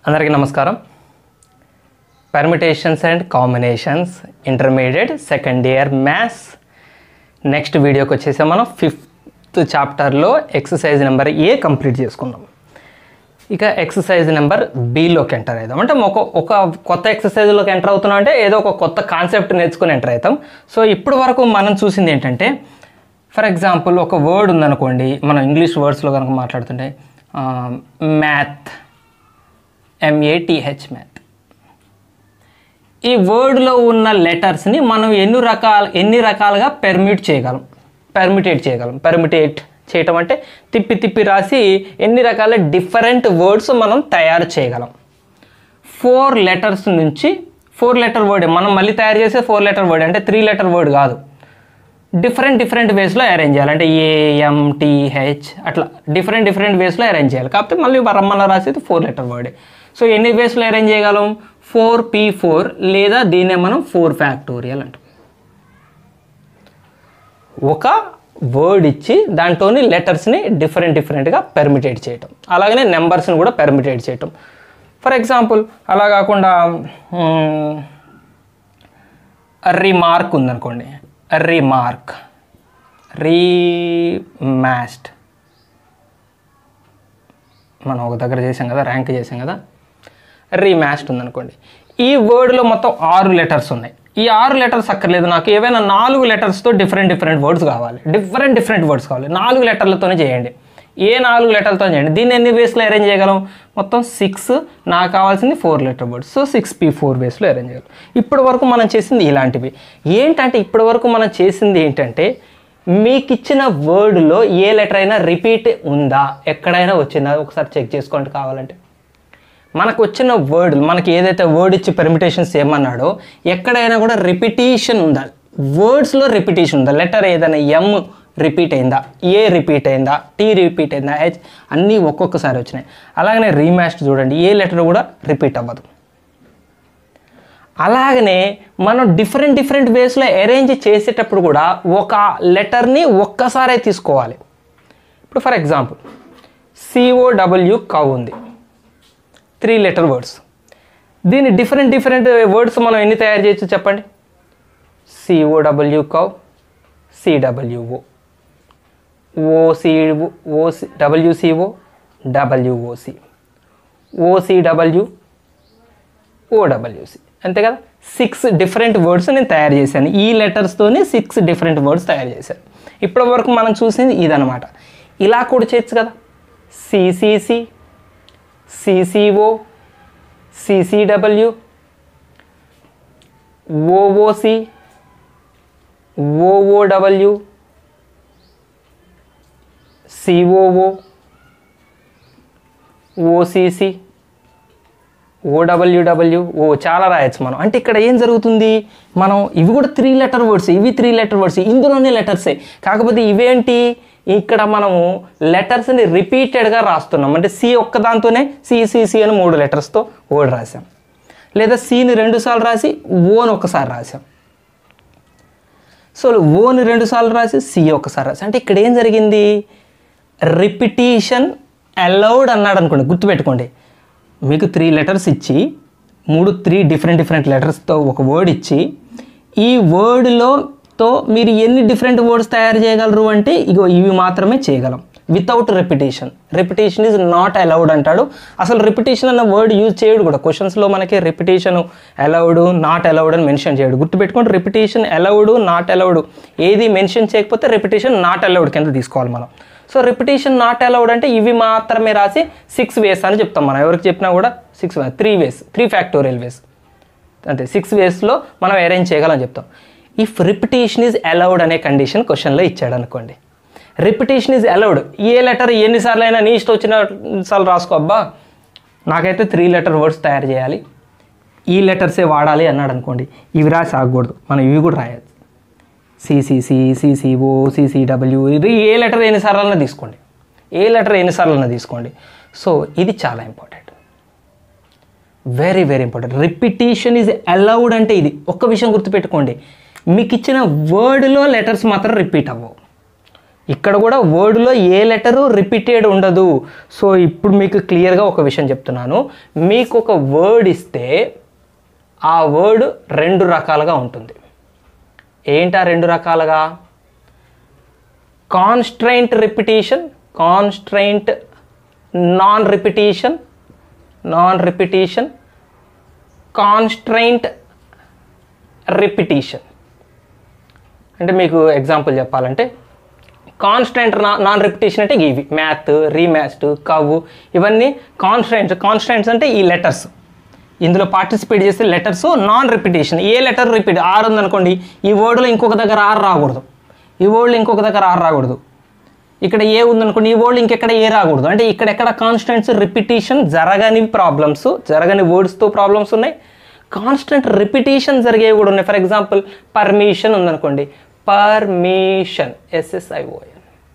అందరికీ నమస్కారం permutations and combinations intermediate second year maths next వీడియోకి వచ్చేసి మనం ఫిఫ్త్ చాప్టర్లో ఎక్సర్సైజ్ నెంబర్ ఏ కంప్లీట్ చేసుకుందాం ఇక ఎక్సర్సైజ్ నెంబర్ బిలోకి ఎంటర్ అవుతాం అంటే ఒక ఒక కొత్త ఎక్సర్సైజ్లోకి ఎంటర్ అవుతున్నాం అంటే ఏదో ఒక కొత్త కాన్సెప్ట్ నేర్చుకుని ఎంటర్ అవుతాం సో ఇప్పటి వరకు మనం చూసింది ఏంటంటే ఫర్ ఎగ్జాంపుల్ ఒక వర్డ్ ఉందనుకోండి మనం ఇంగ్లీష్ వర్డ్స్లో కనుక మాట్లాడుతుంటే మ్యాథ్ ఎంఏటిహెచ్ మ్యాథ్ ఈ వర్డ్లో ఉన్న లెటర్స్ని మనం ఎన్ని రకాల ఎన్ని రకాలుగా పెర్మిట్ చేయగలం పెర్మిటేట్ చేయగలం పెర్మిటేట్ చేయటం అంటే తిప్పి తిప్పి రాసి ఎన్ని రకాల డిఫరెంట్ వర్డ్స్ మనం తయారు చేయగలం ఫోర్ లెటర్స్ నుంచి ఫోర్ లెటర్ వర్డ్ మనం మళ్ళీ తయారు చేసే ఫోర్ లెటర్ వర్డ్ అంటే త్రీ లెటర్ వర్డ్ కాదు డిఫరెంట్ డిఫరెంట్ వేస్లో అరేంజ్ చేయాలి అంటే ఏఎంటీహెచ్ అట్లా డిఫరెంట్ డిఫరెంట్ వేస్లో అరేంజ్ చేయాలి కాకపోతే మళ్ళీ రమ్మన్న రాసేది ఫోర్ లెటర్ వర్డ్ సో ఎన్ని వేస్లో అరేంజ్ చేయగలం ఫోర్ పీ ఫోర్ లేదా దీన్నే మనం ఫోర్ ఫ్యాక్టోరియల్ అంటాం ఒక వర్డ్ ఇచ్చి దాంట్లోని లెటర్స్ని డిఫరెంట్ డిఫరెంట్గా పెర్మిటేట్ చేయటం అలాగనే నెంబర్స్ని కూడా పెర్మిటేట్ చేయటం ఫర్ ఎగ్జాంపుల్ అలా కాకుండా రీమార్క్ ఉందనుకోండి రీమార్క్ రీమాస్డ్ మనం ఒక దగ్గర చేసాం కదా ర్యాంక్ చేసాం కదా రీమాస్డ్ ఉందనుకోండి ఈ వర్డ్లో మొత్తం ఆరు లెటర్స్ ఉన్నాయి ఈ ఆరు లెటర్స్ అక్కర్లేదు నాకు ఏవైనా నాలుగు లెటర్స్తో డిఫరెంట్ డిఫరెంట్ వర్డ్స్ కావాలి డిఫరెంట్ డిఫరెంట్ వర్డ్స్ కావాలి నాలుగు లెటర్లతోనే చేయండి ఏ నాలుగు లెటర్లతో చేయండి దీన్ని ఎన్ని వేస్లో అరేంజ్ చేయగలం మొత్తం సిక్స్ నాకు కావాల్సింది four letter words so six P four వేస్లో అరేంజ్ చేయగలం ఇప్పటి వరకు మనం చేసింది ఇలాంటివి ఏంటంటే ఇప్పటి వరకు మనం చేసింది ఏంటంటే మీకు ఇచ్చిన వర్డ్లో ఏ లెటర్ అయినా రిపీట్ ఉందా ఎక్కడైనా వచ్చిందా ఒకసారి చెక్ చేసుకోండి కావాలంటే మనకు వచ్చిన వర్డ్ మనకి ఏదైతే వర్డ్ ఇచ్చి పెర్మిటేషన్స్ ఏమన్నాడో ఎక్కడైనా కూడా రిపిటేషన్ ఉందా వర్డ్స్లో రిపిటేషన్ ఉందా లెటర్ ఏదైనా ఎం రిపీట్ అయిందా ఏ రిపీట్ అయిందా టీ రిపీట్ అయిందా హెచ్ అన్నీ ఒక్కొక్కసారి వచ్చినాయి అలాగనే రీమాస్ట్ చూడండి ఏ లెటర్ కూడా రిపీట్ అవ్వదు అలాగనే మనం డిఫరెంట్ డిఫరెంట్ వేస్లో అరేంజ్ చేసేటప్పుడు కూడా ఒక లెటర్ని ఒక్కసారే తీసుకోవాలి ఇప్పుడు ఫర్ ఎగ్జాంపుల్ సిఓడబ్ల్యూ కవ్ ఉంది త్రీ లెటర్ వర్డ్స్ దీని డిఫరెంట్ డిఫరెంట్ వర్డ్స్ మనం ఎన్ని తయారు చేయొచ్చు చెప్పండి C O W cow C W O O C O C W C O W O C O C W O W C అంతే కదా సిక్స్ డిఫరెంట్ వర్డ్స్ నేను తయారు చేశాను ఈ లెటర్స్తోనే సిక్స్ డిఫరెంట్ వర్డ్స్ తయారు చేశాను ఇప్పటి వరకు మనం చూసింది ఇదనమాట ఇలా కూడా చేయొచ్చు కదా C C C C C O C C W O O C O O W C O O O C C O W W O చాలా రాయొచ్చు మనం అంటే ఇక్కడ ఏం జరుగుతుంది మనం ఇవి కూడా త్రీ లెటర్ వర్డ్స్ ఇవి త్రీ లెటర్ వర్డ్స్ ఇందులోనే లెటర్సే కాకపోతే ఇవేంటి ఇక్కడ మనము లెటర్స్ని రిపీటెడ్గా రాస్తున్నాం అంటే సి ఒక్క దాంతోనే సిసిసి అని మూడు లెటర్స్తో ఓడి రాసాం లేదా సిని రెండుసార్లు రాసి ఓని ఒకసారి రాసాం సో ఓని రెండుసార్లు రాసి సి ఒకసారి రాసి అంటే ఇక్కడ ఏం జరిగింది రిపిటీషన్ అలౌడ్ అన్నాడు అనుకోండి గుర్తుపెట్టుకోండి మీకు త్రీ లెటర్స్ ఇచ్చి మూడు త్రీ డిఫరెంట్ డిఫరెంట్ లెటర్స్తో ఒక వర్డ్ ఇచ్చి ఈ వర్డ్లో తో మీరు ఎన్ని డిఫరెంట్ వర్డ్స్ తయారు చేయగలరు అంటే ఇగో ఇవి మాత్రమే చేయగలం without repetition repetition is not allowed అంటాడు అసలు రెపిటేషన్ అన్న వర్డ్ యూజ్ చేయడు కూడా క్వశ్చన్స్లో మనకి రెపిటేషన్ అలౌడ్ నాట్ అలౌడ్ అని మెన్షన్ చేయడు గుర్తుపెట్టుకోండి రెపిటేషన్ అలౌడ్ నాట్ అలౌడ్ ఏది మెన్షన్ చేయకపోతే రెపిటేషన్ నాట్ అలౌడ్ కింద తీసుకోవాలి మనం సో రెపిటేషన్ నాట్ అలౌడ్ అంటే ఇవి మాత్రమే రాసి సిక్స్ వేస్ అని చెప్తాం మనం ఎవరికి చెప్పినా కూడా six three ways three factorial ways అంతే సిక్స్ వేస్లో మనం అరేంజ్ చేయగలని చెప్తాం ఇఫ్ రిపిటేషన్ ఈజ్ అలౌడ్ అనే కండిషన్ క్వశ్చన్లో ఇచ్చాడు అనుకోండి రిపిటేషన్ ఈజ్ అలౌడ్ ఏ లెటర్ ఎన్నిసార్లు అయినా నీ ఇష్టం వచ్చిన సార్లు రాసుకో అబ్బా నాకైతే త్రీ లెటర్ వర్డ్స్ తయారు చేయాలి ఈ లెటర్సే వాడాలి అన్నాడు అనుకోండి ఇవి రాసి ఆగకూడదు మనం ఇవి కూడా రాయచ్చు సిసిసి సిసిఓ సిసిడబ్ల్యూ ఇది ఏ లెటర్ ఎన్నిసార్లన్నా తీసుకోండి ఏ లెటర్ ఎన్నిసార్లన్నా తీసుకోండి సో ఇది చాలా important very very important repetition is allowed అంటే ఇది ఒక్క విషయం గుర్తుపెట్టుకోండి మీకు ఇచ్చిన వర్డ్లో లెటర్స్ మాత్రం రిపీట్ అవ్వవు ఇక్కడ కూడా వర్డ్లో ఏ లెటరు రిపీటెడ్ ఉండదు సో ఇప్పుడు మీకు క్లియర్గా ఒక విషయం చెప్తున్నాను మీకు ఒక వర్డ్ ఇస్తే ఆ వర్డ్ రెండు రకాలుగా ఉంటుంది ఏంటా రెండు రకాలుగా constraint repetition constraint non repetition non repetition constraint repetition అంటే మీకు ఎగ్జాంపుల్ చెప్పాలంటే కాన్స్టెంట్ నాన్ రిపిటేషన్ అంటే ఇవి మ్యాథ్ రీమ్యాథ్డ్ కవ్ ఇవన్నీ కాన్స్టెంట్స్ కాన్స్టెంట్స్ అంటే ఈ లెటర్స్ ఇందులో పార్టిసిపేట్ చేసే లెటర్స్ నాన్ రిపిటేషన్ ఏ లెటర్ రిపీట్ ఆర్ ఉందనుకోండి ఈ వర్డ్లో ఇంకొక దగ్గర ఆర్ రాకూడదు ఈ వర్డ్లో ఇంకొక దగ్గర ఆర్ రాకూడదు ఇక్కడ ఏ ఉందనుకోండి ఈ వర్డ్ ఇంకెక్కడ ఏ రాకూడదు అంటే ఇక్కడెక్కడ కాన్స్టెంట్స్ రిపిటేషన్ జరగని ప్రాబ్లమ్స్ జరగని వర్డ్స్తో ప్రాబ్లమ్స్ ఉన్నాయి కాన్స్టెంట్ రిపిటేషన్ జరిగేవి కూడా ఉన్నాయి ఫర్ ఎగ్జాంపుల్ పర్మిషన్ ఉందనుకోండి పర్మిషన్ ఎస్ఎస్ఐఓఎన్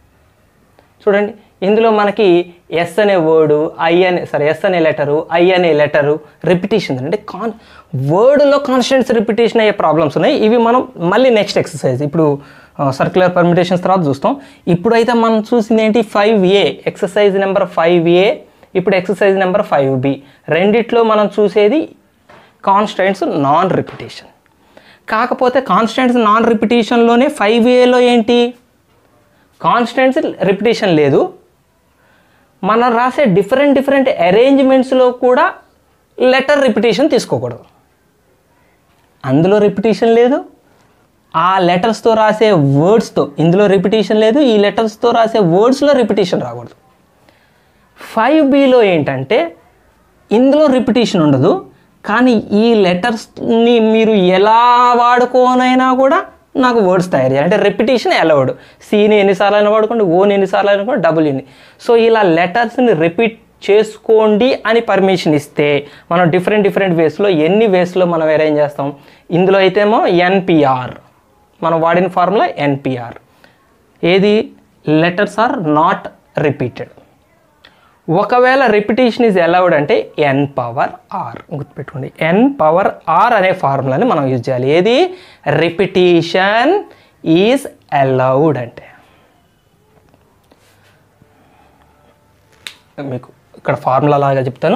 చూడండి ఇందులో మనకి ఎస్ అనే వర్డు ఐ అనే సారీ ఎస్ అనే లెటరు ఐ అనే లెటరు రిపిటేషన్ అంటే కాన్ వర్డ్లో కాన్స్టెంట్స్ రిపిటేషన్ అయ్యే ప్రాబ్లమ్స్ ఉన్నాయి ఇవి మనం మళ్ళీ నెక్స్ట్ ఎక్సర్సైజ్ ఇప్పుడు సర్క్యులర్ పర్మిటేషన్స్ తర్వాత చూస్తాం ఇప్పుడైతే మనం చూసింది ఏంటి five A exercise number five A ఇప్పుడు ఎక్సర్సైజ్ నెంబర్ ఫైవ్ బి రెండిట్లో మనం చూసేది కాన్స్టెంట్స్ నాన్ రిపిటేషన్ కాకపోతే కాన్స్టెంట్స్ నాన్ రిపిటేషన్లోనే ఫైవ్ ఏలో ఏంటి కాన్స్టెంట్స్ రిపిటేషన్ లేదు మనం రాసే డిఫరెంట్ డిఫరెంట్ అరేంజ్మెంట్స్లో కూడా లెటర్ రిపిటేషన్ తీసుకోకూడదు అందులో రిపిటేషన్ లేదు ఆ లెటర్స్తో రాసే వర్డ్స్తో ఇందులో రిపిటేషన్ లేదు ఈ లెటర్స్తో రాసే వర్డ్స్లో రిపిటేషన్ రాకూడదు ఫైవ్ బిలో ఏంటంటే ఇందులో రిపిటేషన్ ఉండదు కానీ ఈ లెటర్స్ని మీరు ఎలా వాడుకోనైనా కూడా నాకు వర్డ్స్ తయారు చేయాలి అంటే రెపిటేషన్ అలౌడ్ సీని ఎన్నిసార్లు అయినా వాడుకోండి ఓని ఎన్నిసార్లు అయినా కూడా డబుల్ని సో ఇలా లెటర్స్ని రిపీట్ చేసుకోండి అని పర్మిషన్ ఇస్తే మనం డిఫరెంట్ డిఫరెంట్ వేస్లో ఎన్ని వేస్లో మనం అరేంజ్ చేస్తాం ఇందులో అయితేమో ఎన్పిఆర్ మనం వాడిన ఫార్ములా ఎన్పిఆర్ ఏది లెటర్స్ ఆర్ నాట్ రిపీటెడ్ ఒకవేళ రిపిటేషన్ ఈజ్ అలౌడ్ అంటే ఎన్ పవర్ ఆర్ గుర్తుపెట్టుకోండి ఎన్ పవర్ ఆర్ అనే ఫార్ములాని మనం యూజ్ చేయాలి ఏది రిపిటేషన్ ఈజ్ అలౌడ్ అంటే మీకు ఇక్కడ ఫార్ములా లాగా చెప్తాను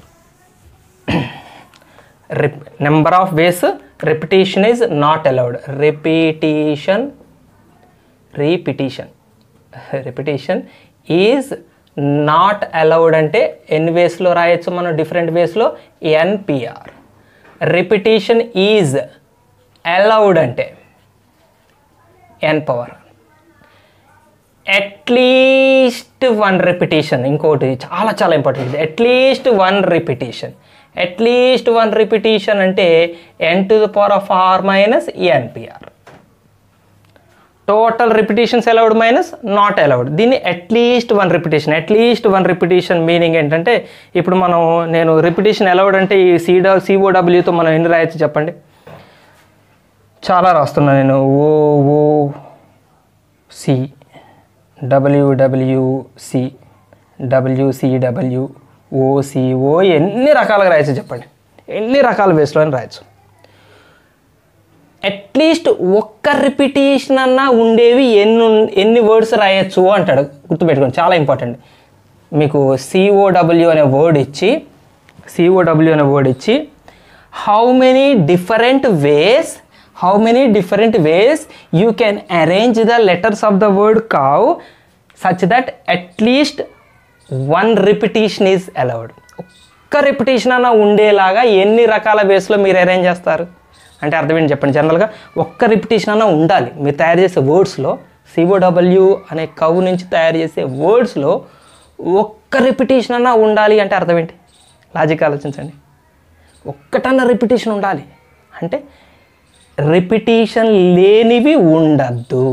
రిప్ number of ways repetition is not allowed repetition repetition repetition is not allowed అంటే ఎన్ని వేస్లో రాయొచ్చు మనం డిఫరెంట్ వేస్లో ఎన్పిఆర్ రిపిటేషన్ ఈజ్ అలౌడ్ అంటే N power at least one repetition ఇంకోటి చాలా చాలా important at least one repetition at least one repetition అంటే N to the power of R minus N P R total repetitions allowed minus not allowed దీన్ని at least one repetition at least one repetition meaning ఏంటంటే ఇప్పుడు మనం నేను repetition allowed అంటే ఈ సీడా సిఓడబ్ల్యూతో మనం ఎన్ని రాయొచ్చు చెప్పండి చాలా రాస్తున్నాను నేను ఓ ఓ సి డబ్ల్యూడబ్ల్యూసి డబ్ల్యూసిడబ్ల్యూ ఓసిఓ ఎన్ని రకాలుగా రాయొచ్చు చెప్పండి ఎన్ని రకాల వేస్లో అని రాయొచ్చు అట్లీస్ట్ ఒక్క రిపిటేషన్ అన్నా ఉండేవి ఎన్ని ఉన్- ఎన్ని వర్డ్స్ రాయొచ్చు అంటాడు గుర్తుపెట్టుకోండి చాలా ఇంపార్టెంట్ మీకు సిఓడబ్ల్యూ అనే వర్డ్ ఇచ్చి సిఓడబ్ల్యూ అనే వర్డ్ ఇచ్చి how many different ways how many different ways you can arrange the letters of the word cow such that at least one repetition is allowed ఒక్క రిపిటేషన్ అన్న ఉండేలాగా ఎన్ని రకాల వేస్లో మీరు అరేంజ్ చేస్తారు అంటే అర్థం ఏంటి చెప్పండి జనరల్గా ఒక్క రిపిటేషన్ అన్న ఉండాలి మీరు తయారు చేసే వర్డ్స్లో సిఓడబ్ల్యూ అనే కవ్ నుంచి తయారు చేసే వర్డ్స్లో ఒక్క రిపిటేషన్ అన్న ఉండాలి అంటే అర్థం ఏంటి లాజిక్ ఆలోచించండి ఒక్కటన్నా రిపిటేషన్ ఉండాలి అంటే రిపిటేషన్ లేనివి ఉండద్దు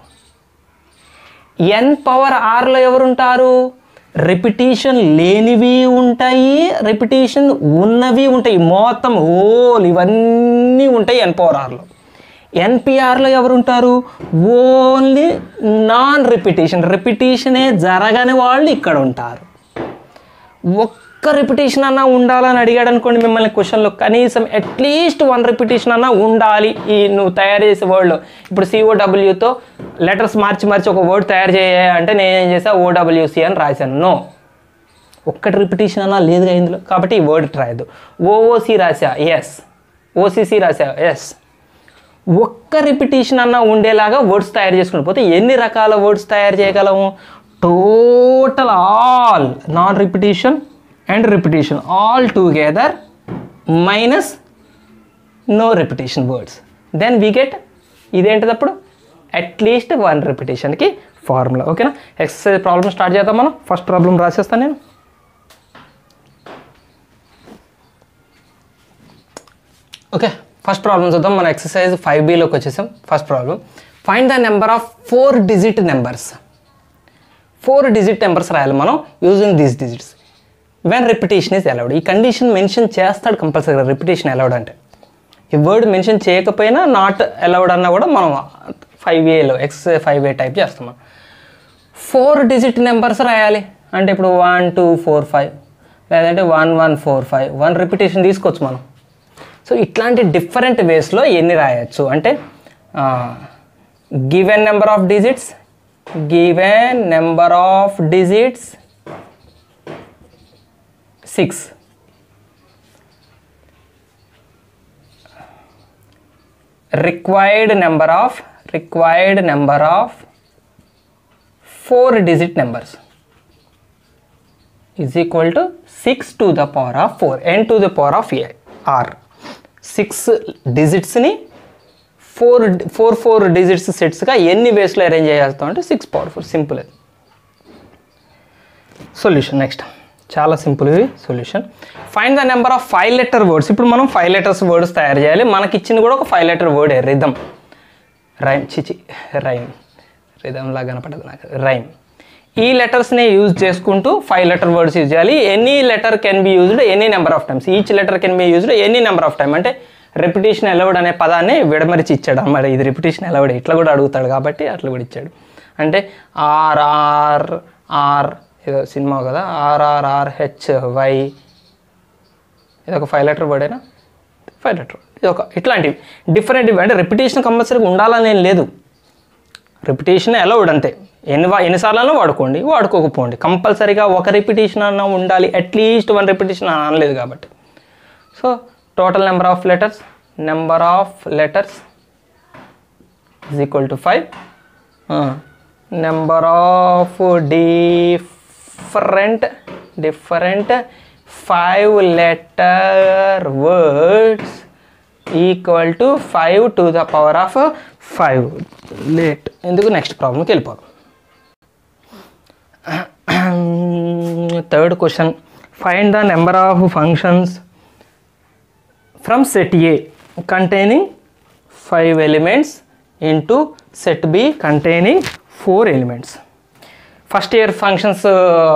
ఎన్ పవర్ ఆర్లో ఎవరుంటారు రిపిటేషన్ లేనివి ఉంటాయి రిపిటేషన్ ఉన్నవి ఉంటాయి మొత్తం ఓల్ ఇవన్నీ ఉంటాయి ఎన్ పవర్ ఆర్లో ఎన్పిఆర్లో ఎవరుంటారు ఓన్లీ నాన్ రిపిటేషన్ రిపిటేషనే జరగని వాళ్ళు ఇక్కడ ఉంటారు ఒక్క రిపిటేషన్ అన్నా ఉండాలని అడిగాడు అనుకోండి మిమ్మల్ని క్వశ్చన్లో కనీసం అట్లీస్ట్ వన్ రిపిటేషన్ అన్నా ఉండాలి ఈ నువ్వు తయారు చేసే వర్డ్లో ఇప్పుడు సిఓడబ్ల్యూతో లెటర్స్ మార్చి మార్చి ఒక వర్డ్ తయారు చేయ అంటే నేను ఏం చేసా ఓడబ్ల్యూసి అని రాశాను నో ఒక్కటి రిపిటేషన్ అన్నా లేదుగా ఇందులో కాబట్టి ఈ వర్డ్ రాయద్దు ఓఓసి రాసా ఎస్ ఓసీసీ రాసా ఎస్ ఒక్క రిపిటేషన్ అన్నా ఉండేలాగా వర్డ్స్ తయారు చేసుకుని పోతే ఎన్ని రకాల వర్డ్స్ తయారు చేయగలము total all non repetition and repetition all together minus no repetition words then we get ఇదేంటిది అప్పుడు అట్లీస్ట్ వన్ రిపిటేషన్కి ఫార్ములా ఓకేనా ఎక్సర్సైజ్ ప్రాబ్లమ్ స్టార్ట్ చేద్దాం మనం ఫస్ట్ ప్రాబ్లం రాసేస్తాను నేను ఓకే ఫస్ట్ ప్రాబ్లమ్ చూద్దాం మన ఎక్సర్సైజ్ ఫైవ్ బీలోకి వచ్చేసాం first problem find the number of four digit numbers four digit numbers రాయాలి మనం using these digits when repetition is allowed ఈ కండిషన్ మెన్షన్ చేస్తాడు కంపల్సరీగా రిపిటేషన్ అలౌడ్ అంటే ఈ వర్డ్ మెన్షన్ చేయకపోయినా నాట్ అలౌడ్ అన్నా కూడా మనం ఫైవ్ ఏలో ఎక్స్ ఫైవ్ ఏ టైప్ చేస్తాం మనం ఫోర్ డిజిట్ నెంబర్స్ రాయాలి అంటే ఇప్పుడు వన్ టూ ఫోర్ ఫైవ్ లేదంటే one one four five one repetition తీసుకోవచ్చు మనం సో ఇట్లాంటి డిఫరెంట్ వేస్లో ఎన్ని రాయొచ్చు అంటే given number of digits given number of digits six required number of required number of four digit numbers is equal to six to the power of four N to the power of a R six డిజిట్స్ని four four four digits సెట్స్గా ఎన్ని వేస్లో arrange చేస్తాం అంటే six power four simple అది solution next చాలా simple ఇది solution find the number of five letter words ఇప్పుడు మనం ఫైవ్ లెటర్స్ వర్డ్స్ తయారు చేయాలి మనకి ఇచ్చింది కూడా ఒక five letter word rhythm rhyme చిచి రైమ్ రిధమ్ లాగా కనపడదు నాకు రైమ్ ఈ లెటర్స్ని యూజ్ చేసుకుంటూ ఫైవ్ లెటర్ వర్డ్స్ యూజ్ చేయాలి any letter can be used any number of times each letter can be used any number of time అంటే repetition allowed అనే పదాన్ని విడమరిచి ఇచ్చాడు అన్నమాట ఇది రెపిటేషన్ ఎలవడ్ ఇట్లా కూడా అడుగుతాడు కాబట్టి అట్లా కూడా ఇచ్చాడు అంటే ఆర్ ఆర్ ఆర్ ఏదో సినిమా కదా ఆర్ఆర్ఆర్ హెచ్ వై ఇది ఒక ఫైవ్ లెటర్ వర్డేనా ఫైవ్ లెటర్ ఇది ఒక ఇట్లాంటివి డిఫరెంట్ అంటే రెపిటేషన్ కంపల్సరీగా ఉండాలని ఏం లేదు రిపిటేషన్ అలౌడ్ అంతే ఎన్ని వా- ఎన్నిసార్లు వాడుకోండి వాడుకోకపోండి కంపల్సరీగా ఒక రిపిటేషన్ అన్న ఉండాలి అట్లీస్ట్ వన్ రిపిటేషన్ అనలేదు కాబట్టి so total number of letters number of letters is equal to five number of different different five letter words equal to five to the power of five late ఎందుకు next ప్రాబ్లంకి వెళ్ళిపోదాం third question find the number of functions from set A containing five elements into set B containing four elements first year functions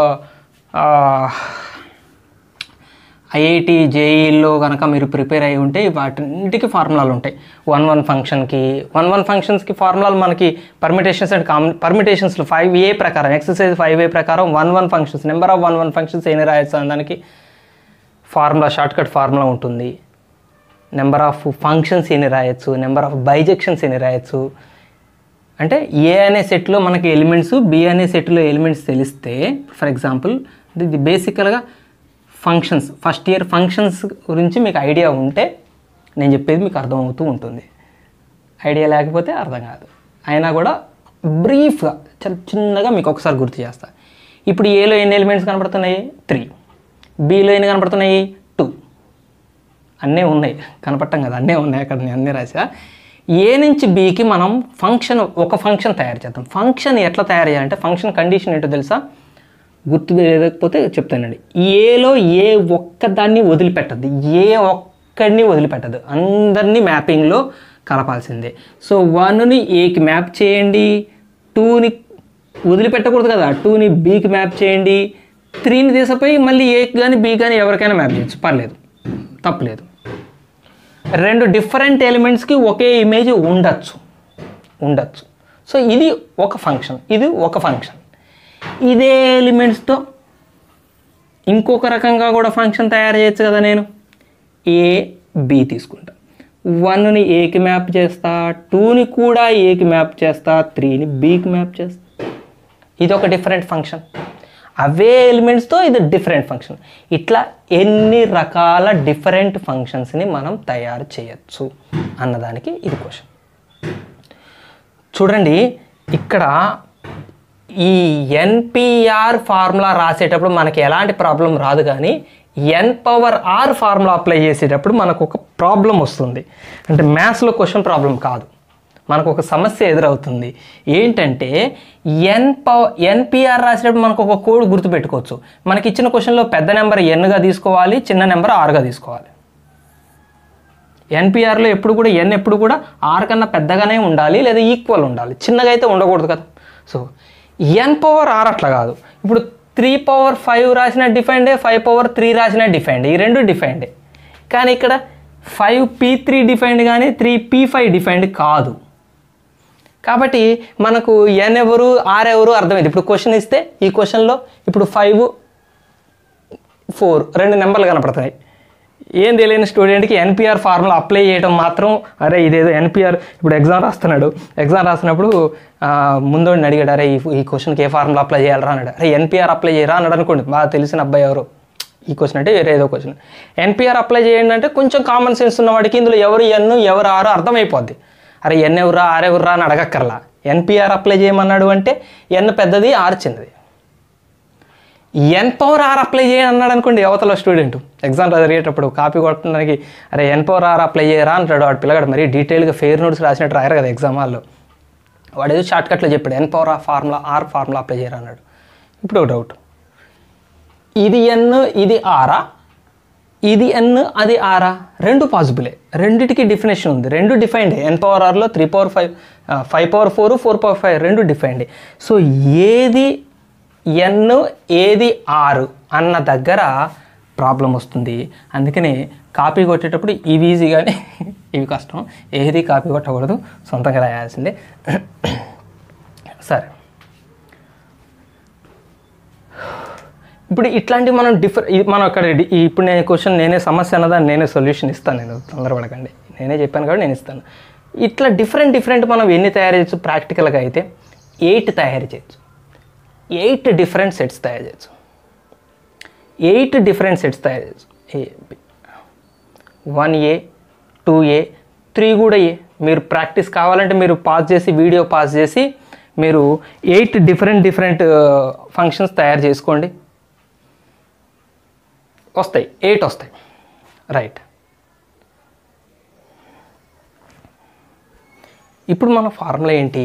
IIT జేఈలో కనుక మీరు prepare అయి ఉంటే వాటింటికి ఫార్ములాలు ఉంటాయి వన్ వన్ ఫంక్షన్కి వన్ వన్ ఫంక్షన్స్కి ఫార్ములాలు మనకి పర్మిటేషన్స్ అండ్ కామ్ పర్మిటేషన్స్లో ఫైవ్ ఏ ప్రకారం ఎక్సర్సైజ్ ఫైవ్ ఏ ప్రకారం one one functions number of one one functions ఎన్ని రాయొచ్చు అనే దానికి ఫార్ములా షార్ట్కట్ ఫార్ములా ఉంటుంది నెంబర్ ఆఫ్ ఫంక్షన్స్ ఎన్ని రాయొచ్చు నెంబర్ ఆఫ్ బైజెక్షన్స్ ఎన్ని రాయొచ్చు అంటే ఏ అనే సెట్లో మనకి ఎలిమెంట్స్ బి అనే సెట్లో ఎలిమెంట్స్ తెలిస్తే ఫర్ ఎగ్జాంపుల్ ఇది బేసికల్గా ఫంక్షన్స్ ఫస్ట్ ఇయర్ ఫంక్షన్స్ గురించి మీకు ఐడియా ఉంటే నేను చెప్పేది మీకు అర్థమవుతూ ఉంటుంది ఐడియా లేకపోతే అర్థం కాదు అయినా కూడా బ్రీఫ్గా చాలా చిన్నగా మీకు ఒకసారి గుర్తు చేస్తా ఇప్పుడు ఏలో ఎన్ని ఎలిమెంట్స్ కనపడుతున్నాయి త్రీ బీలో ఎన్ని కనపడుతున్నాయి టూ అన్నీ ఉన్నాయి కనపడటం కదా అన్నీ ఉన్నాయి అక్కడ నేను అన్నీ రాసా ఏ నుంచి బీకి మనం ఫంక్షన్ ఒక ఫంక్షన్ తయారు చేద్దాం ఫంక్షన్ ఎట్లా తయారు చేయాలంటే ఫంక్షన్ కండిషన్ ఏంటో తెలుసా గుర్తు లేకపోతే చెప్తానండి ఏలో ఏ ఒక్కదాన్ని వదిలిపెట్టద్దు ఏ ఒక్కడిని వదిలిపెట్టదు అందరినీ మ్యాపింగ్లో కలపాల్సిందే సో వన్ని ఏకి మ్యాప్ చేయండి టూని వదిలిపెట్టకూడదు కదా టూని బీకి మ్యాప్ చేయండి త్రీని తీసిపోయి మళ్ళీ ఏకి కానీ బీ కానీ ఎవరికైనా మ్యాప్ చేయొచ్చు పర్లేదు తప్పలేదు రెండు డిఫరెంట్ ఎలిమెంట్స్కి ఒకే ఇమేజ్ ఉండొచ్చు ఉండొచ్చు సో ఇది ఒక ఫంక్షన్ ఇది ఒక ఫంక్షన్ ఇదే ఎలిమెంట్స్తో ఇంకొక రకంగా కూడా ఫంక్షన్ తయారు చేయొచ్చు కదా నేను ఏ బి తీసుకుంటా వన్ని ఏకి మ్యాప్ చేస్తా టూని కూడా ఏకి మ్యాప్ చేస్తా త్రీని బీకి మ్యాప్ చేస్తా ఇది ఒక డిఫరెంట్ ఫంక్షన్ అవే ఎలిమెంట్స్తో ఇది డిఫరెంట్ ఫంక్షన్ ఇట్లా ఎన్ని రకాల డిఫరెంట్ ఫంక్షన్స్ని మనం తయారు చేయొచ్చు అన్నదానికి ఇది క్వశ్చన్ చూడండి ఇక్కడ ఈ ఎన్పిఆర్ ఫార్ములా రాసేటప్పుడు మనకి ఎలాంటి ప్రాబ్లం రాదు కానీ N power R formula apply చేసేటప్పుడు మనకు ఒక ప్రాబ్లం వస్తుంది అంటే మ్యాథ్స్లో క్వశ్చన్ ప్రాబ్లం కాదు మనకు ఒక సమస్య ఎదురవుతుంది ఏంటంటే ఎన్ పవ ఎన్పిఆర్ రాసేటప్పుడు మనకు ఒక కోడ్ గుర్తుపెట్టుకోవచ్చు మనకి ఇచ్చిన క్వశ్చన్లో పెద్ద నెంబర్ ఎన్గా తీసుకోవాలి చిన్న నెంబర్ ఆర్గా తీసుకోవాలి ఎన్పిఆర్లో ఎప్పుడు కూడా ఎన్ ఎప్పుడు కూడా ఆర్ కన్నా పెద్దగానే ఉండాలి లేదా ఈక్వల్ ఉండాలి చిన్నగా అయితే ఉండకూడదు కదా సో ఎన్ పవర్ ఆర్ అట్లా కాదు ఇప్పుడు త్రీ పవర్ ఫైవ్ రాసిన డిఫైండే ఫైవ్ పవర్ త్రీ రాసిన డిఫైండ్ ఈ రెండు డిఫైండే కానీ ఇక్కడ ఫైవ్ పీ త్రీ డిఫైండ్ కానీ త్రీ పీ ఫైవ్ డిఫైండ్ కాదు కాబట్టి మనకు ఎన్ ఎవరు ఆర్ ఎవరు అర్థమైంది ఇప్పుడు క్వశ్చన్ ఇస్తే ఈ క్వశ్చన్లో ఇప్పుడు ఫైవ్ ఫోర్ రెండు నెంబర్లు కనపడుతున్నాయి ఏం తెలియని స్టూడెంట్కి ఎన్పిఆర్ ఫార్ములా అప్లై చేయడం మాత్రం అరే ఇదేదో ఎన్పిఆర్ ఇప్పుడు ఎగ్జామ్ రాస్తున్నాడు ఎగ్జామ్ రాసినప్పుడు ఆ, ముందోడిని అడిగాడు అరే ఈ ఈ క్వశ్చన్కి ఏ ఫార్ములా అప్లై చేయాలరా అన్నాడు అరే ఎన్పిఆర్ అప్లై చేయరా అన్నాడు అనుకోండి బాగా తెలిసిన అబ్బాయి ఎవరు ఈ క్వశ్చన్ అంటే వేరే ఏదో క్వశ్చన్ ఎన్పిఆర్ అప్లై చేయండి అంటే కొంచెం కామన్ సెన్స్ ఉన్న వాడికి ఇందులో ఎవరు ఎన్ ఎవరు ఆరు అర్థమైపోద్ది అరే ఎన్ ఎవరా ఆర్ ఎవరా అని అడగక్కర్లా ఎన్పిఆర్ అప్లై చేయమన్నాడు అంటే ఎన్ పెద్దది ఆర్ చిన్నది ఎన్ పవర్ ఆర్ అప్లై చేయని అన్నాడు అనుకోండి యువతలో స్టూడెంట్ ఎగ్జామ్ జరిగేటప్పుడు కాపీ కొట్టడానికి అరే ఎన్ పవర్ ఆర్ అప్లై చేయరా అంటాడు వాడు పిల్లగాడు మరి డీటెయిల్గా ఫెయిర్ నోట్స్ రాసినట్టు రాయరు కదా ఎగ్జామ్ హాల్లో వాడు ఏదో షార్ట్కట్లో చెప్పాడు N power R formula R formula apply చేయరా అన్నాడు ఇప్పుడు ఒక డౌట్ ఇది ఎన్ ఇది ఆరా ఇది ఎన్ అది ఆరా రెండు పాసిబులే రెండిటికి డెఫినేషన్ ఉంది రెండు డిఫైన్డ్ ఎన్ పవర్ ఆర్లో three power five five power four four power five రెండు డిఫైన్డ్ సో ఏది ఎన్ ఏది ఆరు అన్న దగ్గర ప్రాబ్లం వస్తుంది అందుకనే కాపీ కొట్టేటప్పుడు ఇవి ఈజీ కానీ ఇవి కష్టం ఏది కాపీ కొట్టకూడదు సొంతంగా రాయాల్సిందే సరే ఇప్పుడు ఇట్లాంటివి మనం డిఫర్ ఇది మనం అక్కడ డి- ఈ- ఇప్పుడు నేను క్వశ్చన్ నేనే సమస్య అన్నదాన్ని నేనే సొల్యూషన్ ఇస్తాను నేను తొందరపడకండి నేనే చెప్పాను కాబట్టి నేను ఇస్తాను ఇట్లా డిఫరెంట్ డిఫరెంట్ మనం ఎన్ని తయారు చేయొచ్చు ప్రాక్టికల్గా అయితే ఎయిట్ తయారు చేయొచ్చు ఎయిట్ డిఫరెంట్ సెట్స్ తయారు చేయొచ్చు ఎయిట్ డిఫరెంట్ సెట్స్ తయారు చేయొచ్చు A B one A two A three కూడా ఏ మీరు ప్రాక్టీస్ కావాలంటే మీరు పాస్ చేసి వీడియో పాస్ చేసి మీరు ఎయిట్ డిఫరెంట్ డిఫరెంట్ ఫంక్షన్స్ తయారు చేసుకోండి వస్తాయి ఎయిట్ వస్తాయి రైట్ ఇప్పుడు మన ఫార్ములా ఏంటి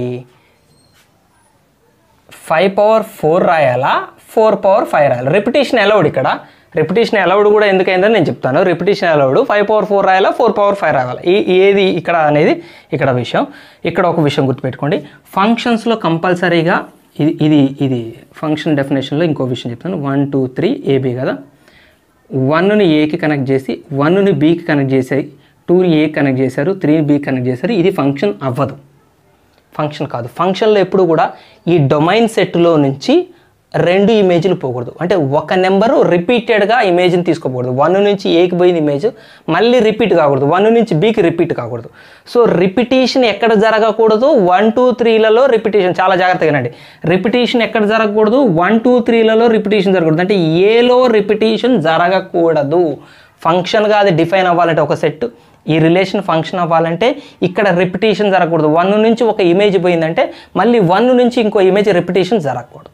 ఫైవ్ పవర్ ఫోర్ రాయాలా ఫోర్ పవర్ ఫైవ్ రాయాలి రిపిటేషన్ అలౌడ్ ఇక్కడ రిపిటేషన్ అలౌడ్ కూడా ఎందుకైందని నేను చెప్తాను repetition allowed five power four రాయాలా ఫోర్ పవర్ ఫైవ్ రాయాలి ఈ ఏది ఇక్కడ అనేది ఇక్కడ విషయం ఇక్కడ ఒక విషయం గుర్తుపెట్టుకోండి ఫంక్షన్స్లో కంపల్సరీగా ఇది ఇది ఇది ఫంక్షన్ డెఫినేషన్లో ఇంకో విషయం చెప్తాను వన్ టూ త్రీ ఏబీ కదా వన్ని ఏకి కనెక్ట్ చేసి వన్ని బీకి కనెక్ట్ చేసి టూని ఏ కనెక్ట్ చేశారు త్రీని బీకి కనెక్ట్ చేశారు ఇది ఫంక్షన్ అవ్వదు ఫంక్షన్ కాదు ఫంక్షన్లో ఎప్పుడు కూడా ఈ డొమైన్ సెట్లో నుంచి రెండు ఇమేజ్లు పోకూడదు అంటే ఒక నెంబరు రిపీటెడ్గా ఇమేజ్ని తీసుకోకూడదు వన్ నుంచి ఏకి పోయిన ఇమేజ్ మళ్ళీ రిపీట్ కాకూడదు వన్ నుంచి బీకి రిపీట్ కాకూడదు సో రిపిటేషన్ ఎక్కడ జరగకూడదు వన్ టూ త్రీలలో రిపిటేషన్ చాలా జాగ్రత్తగా వినండి రిపిటేషన్ ఎక్కడ జరగకూడదు వన్ టూ త్రీలలో రిపిటేషన్ జరగకూడదు అంటే ఏలో రిపిటేషన్ జరగకూడదు ఫంక్షన్గా అది డిఫైన్ అవ్వాలంటే ఒక సెట్ ఈ రిలేషన్ ఫంక్షన్ అవ్వాలంటే ఇక్కడ రిపిటేషన్ జరగకూడదు వన్ నుంచి ఒక ఇమేజ్ పోయిందంటే మళ్ళీ వన్ నుంచి ఇంకో ఇమేజ్ రిపిటేషన్ జరగకూడదు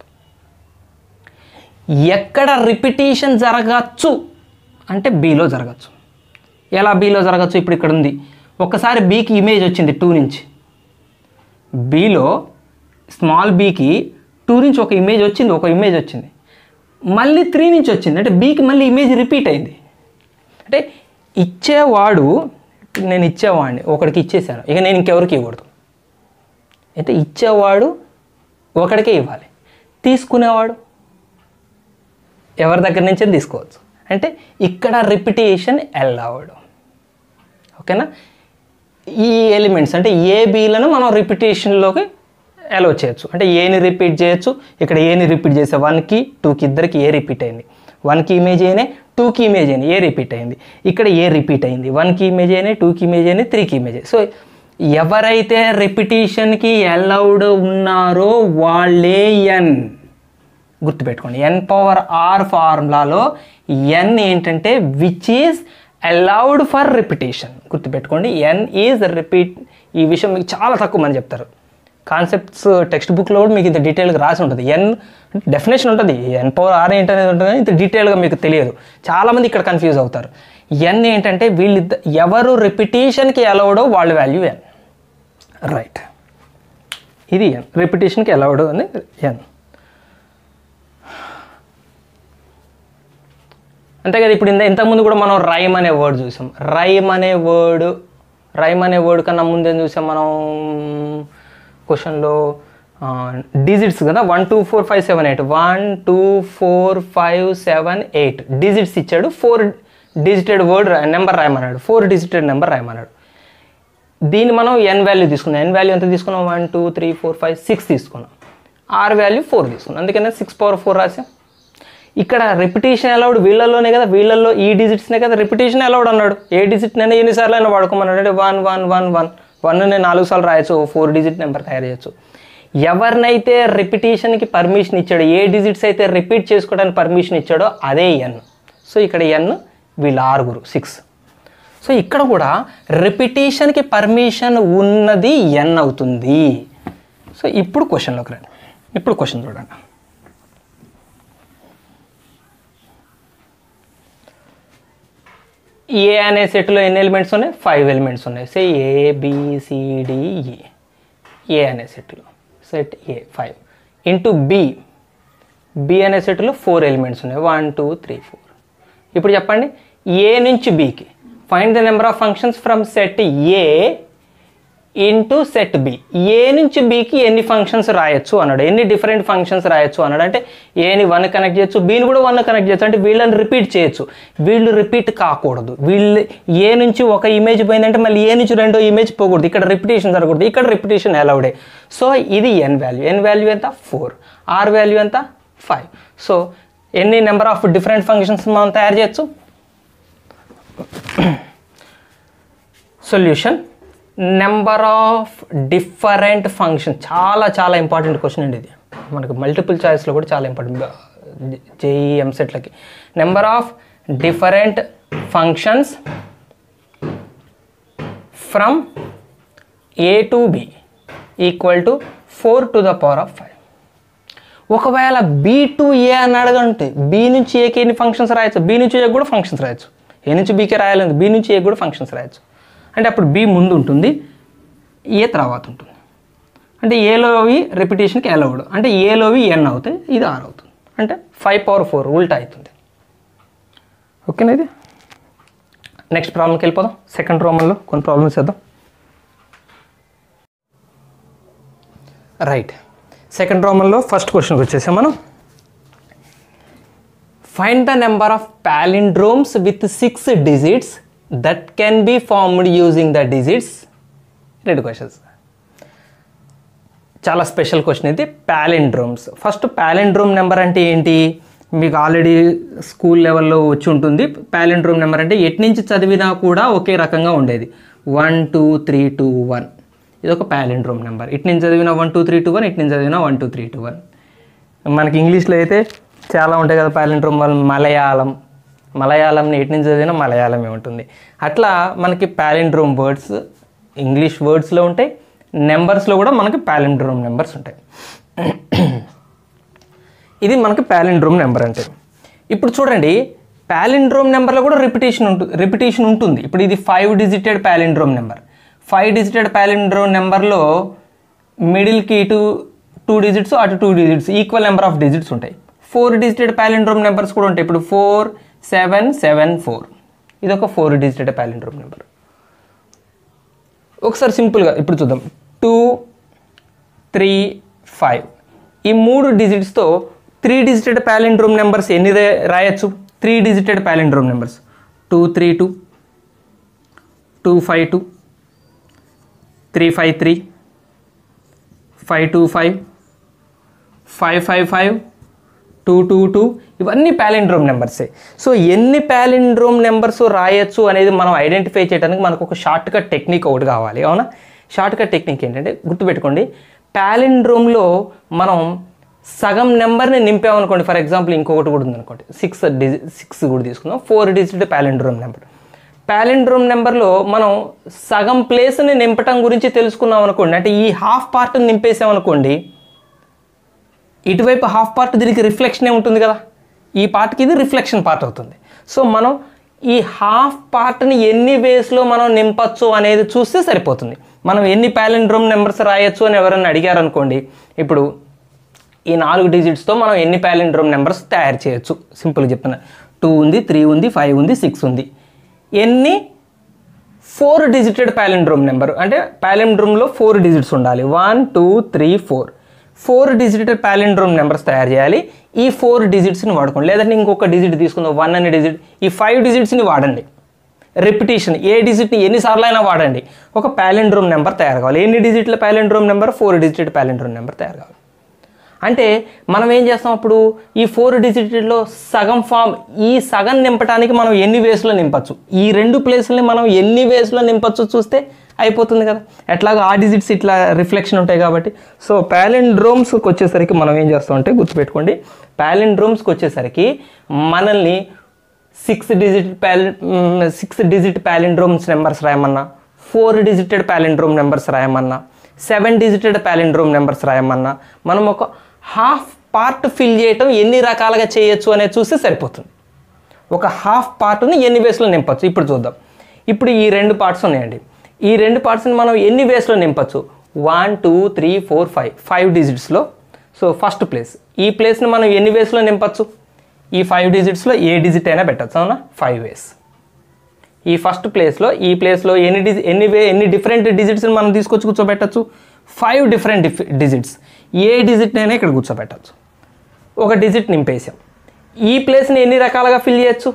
ఎక్కడ రిపిటేషన్ జరగచ్చు అంటే బీలో జరగచ్చు ఎలా బీలో జరగచ్చు ఇప్పుడు ఇక్కడ ఉంది ఒకసారి బీకి ఇమేజ్ వచ్చింది టూ నుంచి బీలో స్మాల్ బీకి టూ నుంచి ఒక ఇమేజ్ వచ్చింది ఒక ఇమేజ్ వచ్చింది మళ్ళీ త్రీ నుంచి వచ్చింది అంటే బీకి మళ్ళీ ఇమేజ్ రిపీట్ అయింది అంటే ఇచ్చేవాడు నేను ఇచ్చేవాడిని ఒకడికి ఇచ్చేసాను ఇక నేను ఇంకెవరికి ఇవ్వకూడదు అయితే ఇచ్చేవాడు ఒకడికే ఇవ్వాలి తీసుకునేవాడు ఎవరి దగ్గర నుంచి తీసుకోవచ్చు అంటే ఇక్కడ రిపిటేషన్ అవ్వడం ఓకేనా ఈ ఎలిమెంట్స్ అంటే ఏ బీలను మనం రిపిటేషన్లోకి అలో చేయొచ్చు అంటే ఏని రిపీట్ చేయొచ్చు ఇక్కడ ఏని రిపీట్ చేసే వన్కి టూకి ఇద్దరికి ఏ రిపీట్ అయింది వన్కి ఇమేజ్ అయినాయి టూకి ఇమేజ్ అయినాయి ఏ రిపీట్ అయింది ఇక్కడ ఏ రిపీట్ అయింది వన్కి ఇమేజ్ అయినాయి టూకి ఇమేజ్ అయినాయి త్రీకి ఇమేజ్ సో ఎవరైతే రిపిటీషన్కి అలౌడ్ ఉన్నారో వాళ్ళే ఎన్ గుర్తుపెట్టుకోండి ఎన్ పవర్ ఆర్ ఫార్ములాలో ఎన్ ఏంటంటే which is allowed for repetition గుర్తుపెట్టుకోండి ఎన్ ఈజ్ రిపీట్ ఈ విషయం మీకు చాలా తక్కువ మంది చెప్తారు కాన్సెప్ట్స్ టెక్స్ట్ బుక్లో కూడా మీకు ఇంత డీటెయిల్గా రాసి ఉంటుంది ఎన్ డెఫినేషన్ ఉంటుంది ఎన్ పవర్ ఆర్ ఏంటనేది ఉంటుంది కానీ ఇంత డీటెయిల్గా మీకు తెలియదు చాలామంది ఇక్కడ కన్ఫ్యూజ్ అవుతారు ఎన్ ఏంటంటే వీళ్ళిద్ద ఎవరు రిపిటేషన్కి అలౌడో వాళ్ళ వాల్యూ ఎన్ రైట్ ఇది ఎన్ రిపిటేషన్కి అలౌడ్ అని ఎన్ అంతే కదా ఇప్పుడు ఇంత ఇంతకుముందు కూడా మనం రైమ్ అనే వర్డ్ చూసాం రైమ్ అనే వర్డ్ రైమ్ అనే వర్డ్ కన్నా ముందేం చూసాం మనం క్వశ్చన్లో డిజిట్స్ కదా one two four five seven eight one two four five seven eight digits ఇచ్చాడు ఫోర్ డిజిటెడ్ వర్డ్ నెంబర్ రాయమన్నాడు ఫోర్ డిజిటెడ్ నెంబర్ రాయమన్నాడు దీన్ని మనం ఎన్ వాల్యూ తీసుకున్నాం ఎన్ వాల్యూ ఎంత తీసుకున్నాం one two three four five six తీసుకున్నాం ఆర్ వాల్యూ ఫోర్ తీసుకున్నాం అందుకనే సిక్స్ పవర్ ఫోర్ రాసాం ఇక్కడ రిపిటేషన్ అలౌడ్ వీళ్ళల్లోనే కదా వీళ్ళల్లో ఈ డిజిట్స్నే కదా రిపిటేషన్ అలౌడ్ అన్నాడు ఏ డిజిట్ నేను ఎన్నిసార్లు అయినా వాడుకోమన్నాడు అంటే one one one one one నేను నాలుగు సార్లు రాయొచ్చు ఫోర్ డిజిట్ నెంబర్ తయారు చేయొచ్చు ఎవరినైతే రిపిటేషన్కి పర్మిషన్ ఇచ్చాడో ఏ డిజిట్స్ అయితే రిపీట్ చేసుకోవడానికి పర్మిషన్ ఇచ్చాడో అదే ఎన్ సో ఇక్కడ ఎన్ వీళ్ళ ఆరుగురు సిక్స్ సో ఇక్కడ కూడా రిపిటేషన్కి పర్మిషన్ ఉన్నది ఎన్ అవుతుంది సో ఇప్పుడు క్వశ్చన్లోకి రండి ఇప్పుడు క్వశ్చన్ చూడండి ఏ అనే సెట్లో ఎన్ని ఎలిమెంట్స్ ఉన్నాయి ఫైవ్ ఎలిమెంట్స్ ఉన్నాయి సే ఏబిసిడిఈ ఏ అనే సెట్లో set A five into B B అనే సెట్లో ఫోర్ ఎలిమెంట్స్ ఉన్నాయి వన్ టూ త్రీ ఫోర్ ఇప్పుడు చెప్పండి ఏ నుంచి బికి find the number of functions from set A into set B A నుంచి బికి ఎన్ని ఫంక్షన్స్ రాయొచ్చు అన్నాడు ఎన్ని డిఫరెంట్ ఫంక్షన్స్ రాయొచ్చు అన్నాడు అంటే ఏని వన్ కనెక్ట్ చేయొచ్చు బీని కూడా వన్ కనెక్ట్ చేయొచ్చు అంటే వీళ్ళని రిపీట్ చేయొచ్చు వీళ్ళు రిపీట్ కాకూడదు వీళ్ళు ఏ నుంచి ఒక ఇమేజ్ పోయిందంటే మళ్ళీ ఏ నుంచి రెండో ఇమేజ్ పోకూడదు ఇక్కడ రిపిటేషన్ జరగకూడదు ఇక్కడ రిపిటేషన్ అలౌడే సో ఇది ఎన్ వాల్యూ ఎన్ వాల్యూ ఎంత ఫోర్ ఆర్ వాల్యూ ఎంత ఫైవ్ సో ఎన్ని నెంబర్ ఆఫ్ డిఫరెంట్ ఫంక్షన్స్ మనం తయారు చేయొచ్చు solution number of different function చాలా చాలా ఇంపార్టెంట్ క్వశ్చన్ అండి ఇది మనకు మల్టిపుల్ చాయిస్లో కూడా చాలా ఇంపార్టెంట్ జేఈ ఎంసెట్లకి number of different functions from A to B equal to four to the power of five ఒకవేళ బి టు ఏ అని అడగంటే బి నుంచి ఏకి ఎన్ని ఫంక్షన్స్ రాయొచ్చు బి నుంచి ఏ కూడా ఫంక్షన్స్ రాయొచ్చు ఏ నుంచి బీకే రాయాలి బి నుంచి ఏ కూడా ఫంక్షన్స్ రాయొచ్చు అంటే అప్పుడు బి ముందు ఉంటుంది ఏ తర్వాత ఉంటుంది అంటే ఏలోవి రెపిటేషన్కి అలౌడ్ అంటే ఏలోవి ఎన్ అవుతాయి ఇది ఆర్ అవుతుంది అంటే ఫైవ్ పవర్ ఫోర్ ఉల్టా అవుతుంది ఓకేనా ఇది నెక్స్ట్ ప్రాబ్లంకి వెళ్ళిపోదాం సెకండ్ రోమన్లో కొన్ని ప్రాబ్లమ్స్ చేద్దాం రైట్ సెకండ్ రోమన్లో ఫస్ట్ క్వశ్చన్కి వచ్చేసాం మనం find the number of palindromes with six digits that can be formed using the digits రెండు క్వశ్చన్స్ చాలా స్పెషల్ క్వశ్చన్ ఇది ప్యాలిండ్రోమ్స్ ఫస్ట్ ప్యాలిండ్రోమ్ నెంబర్ అంటే ఏంటి మీకు ఆల్రెడీ స్కూల్ లెవెల్లో వచ్చి ఉంటుంది ప్యాలిండ్రోమ్ నెంబర్ అంటే ఎటు నుంచి చదివినా కూడా ఒకే రకంగా ఉండేది one two three two one ఇది ఒక ప్యాలిండ్రోమ్ నెంబర్ ఇటు నుంచి చదివిన one two three two one ఇటు నుంచి చదివిన one two three two one మనకి ఇంగ్లీష్లో అయితే చాలా ఉంటాయి కదా ప్యాలిండ్రోమ్ వన్ మలయాళం మలయాళంని ఎటు నుంచి చదివినా మలయాళమే ఉంటుంది అట్లా మనకి ప్యాలిండ్రోమ్ వర్డ్స్ ఇంగ్లీష్ వర్డ్స్లో ఉంటాయి నెంబర్స్లో కూడా మనకి ప్యాలిండ్రోమ్ నెంబర్స్ ఉంటాయి ఇది మనకి ప్యాలిండ్రోమ్ నెంబర్ అంటే ఇప్పుడు చూడండి ప్యాలిండ్రోమ్ నెంబర్లో కూడా రిపిటేషన్ ఉంటుంది రిపిటేషన్ ఉంటుంది ఇప్పుడు ఇది five digited palindrome number five digited palindrome నెంబర్లో మిడిల్కి ఇటు టూ డిజిట్స్ అటు two digits equal number of digits ఉంటాయి ఫోర్ డిజిటెడ్ ప్యాలిండ్రోమ్ నెంబర్స్ కూడా ఉంటాయి ఇప్పుడు ఫోర్ సెవెన్ సెవెన్ ఫోర్ ఇది ఒక ఫోర్ డిజిటెడ్ ప్యాలిండ్రోమ్ నెంబర్ ఒకసారి సింపుల్గా ఇప్పుడు చూద్దాం టూ త్రీ ఫైవ్ ఈ మూడు డిజిట్స్తో త్రీ డిజిటెడ్ ప్యాలిండ్రోమ్ నెంబర్స్ ఎన్ని రా- రాయొచ్చు three digited palindrome numbers two three two two five two three five three five two five five five five two two two ఇవన్నీ ప్యాలిండ్రోమ్ నెంబర్సే సో ఎన్ని palindrome numbers రాయొచ్చు అనేది మనం ఐడెంటిఫై చేయడానికి మనకు ఒక షార్ట్ కట్ టెక్నిక్ ఒకటి కావాలి అవునా షార్ట్ కట్ టెక్నిక్ ఏంటంటే గుర్తుపెట్టుకోండి ప్యాలిండ్రోమ్లో మనం సగం నెంబర్ని నింపామనుకోండి ఫర్ ఎగ్జాంపుల్ ఇంకొకటి కూడా ఉందనుకోండి సిక్స్ డిజి సిక్స్ కూడా తీసుకుందాం four digit palindrome number palindrome నెంబర్లో మనం సగం ప్లేస్ని నింపటం గురించి తెలుసుకున్నాం అనుకోండి అంటే ఈ హాఫ్ పార్ట్ని నింపేసామనుకోండి ఇటువైపు హాఫ్ పార్ట్ దీనికి రిఫ్లెక్షనే ఉంటుంది కదా ఈ పార్ట్కి ఇది రిఫ్లెక్షన్ పార్ట్ అవుతుంది సో మనం ఈ హాఫ్ పార్ట్ని ఎన్ని వేస్లో మనం నింపచ్చు అనేది చూస్తే సరిపోతుంది మనం ఎన్ని ప్యాలిండ్రోమ్ నెంబర్స్ రాయొచ్చు అని ఎవరైనా అడిగారు అనుకోండి ఇప్పుడు ఈ నాలుగు డిజిట్స్తో మనం ఎన్ని ప్యాలిండ్రోమ్ నెంబర్స్ తయారు చేయొచ్చు సింపుల్గా చెప్తున్నా టూ ఉంది త్రీ ఉంది ఫైవ్ ఉంది సిక్స్ ఉంది ఎన్ని ఫోర్ డిజిటెడ్ ప్యాలిండ్రోమ్ నెంబర్ అంటే ప్యాలిండ్రోమ్లో ఫోర్ డిజిట్స్ ఉండాలి one two three four four digited palindrome numbers తయారు చేయాలి ఈ ఫోర్ డిజిట్స్ని వాడుకోండి లేదంటే ఇంకొక డిజిట్ తీసుకుందాం వన్ అనే డిజిట్ ఈ ఫైవ్ డిజిట్స్ని వాడండి రిపిటేషన్ ఏ డిజిట్ని ఎన్నిసార్లు అయినా వాడండి ఒక ప్యాలిండ్రోమ్ నెంబర్ తయారు కావాలి ఎన్ని డిజిట్ల palindrome number four digited palindrome number తయారు కావాలి అంటే మనం ఏం చేస్తాం అప్పుడు ఈ ఫోర్ డిజిట్లో సగం ఫామ్ ఈ సగం నింపడానికి మనం ఎన్ని వేస్లో నింపచ్చు ఈ రెండు ప్లేస్లని మనం ఎన్ని వేస్లో నింపచ్చు చూస్తే అయిపోతుంది కదా ఎట్లాగో ఆ డిజిట్స్ ఇట్లా రిఫ్లెక్షన్ ఉంటాయి కాబట్టి సో ప్యాలెండ్రోమ్స్కి వచ్చేసరికి మనం ఏం చేస్తామంటే గుర్తుపెట్టుకోండి ప్యాలెండ్రోమ్స్కి వచ్చేసరికి మనల్ని సిక్స్ డిజిట్ ప్యాలి సిక్స్ డిజిట్ ప్యాలిండ్రోమ్స్ నెంబర్స్ రాయమన్నా ఫోర్ డిజిటెడ్ ప్యాలిండ్రోమ్ నెంబర్స్ రాయమన్నా సెవెన్ డిజిటెడ్ ప్యాలిండ్రోమ్ నెంబర్స్ రాయమన్నా మనం ఒక హాఫ్ పార్ట్ ఫిల్ చేయటం ఎన్ని రకాలుగా చేయొచ్చు అనేది చూస్తే సరిపోతుంది ఒక హాఫ్ పార్ట్ని ఎన్ని వేస్లో నింపచ్చు ఇప్పుడు చూద్దాం ఇప్పుడు ఈ రెండు పార్ట్స్ ఉన్నాయండి ఈ రెండు పార్ట్స్ని మనం ఎన్ని వేస్లో నింపచ్చు one two three four five five డిజిట్స్లో సో ఫస్ట్ ప్లేస్ ఈ ప్లేస్ని మనం ఎన్ని వేస్లో నింపచ్చు ఈ ఫైవ్ డిజిట్స్లో ఏ డిజిట్ అయినా పెట్టచ్చు అవునా ఫైవ్ వేస్ ఈ ఫస్ట్ ప్లేస్లో ఈ ప్లేస్లో ఎన్ని డిజి ఎన్ని వే ఎన్ని డిఫరెంట్ డిజిట్స్ని మనం తీసుకొచ్చి కూర్చోబెట్టచ్చు ఫైవ్ డిఫరెంట్ డిఫ్ డిజిట్స్ ఏ డిజిట్నైనా ఇక్కడ కూర్చోబెట్టచ్చు ఒక డిజిట్ నింపేసాం ఈ ప్లేస్ని ఎన్ని రకాలుగా ఫిల్ చేయొచ్చు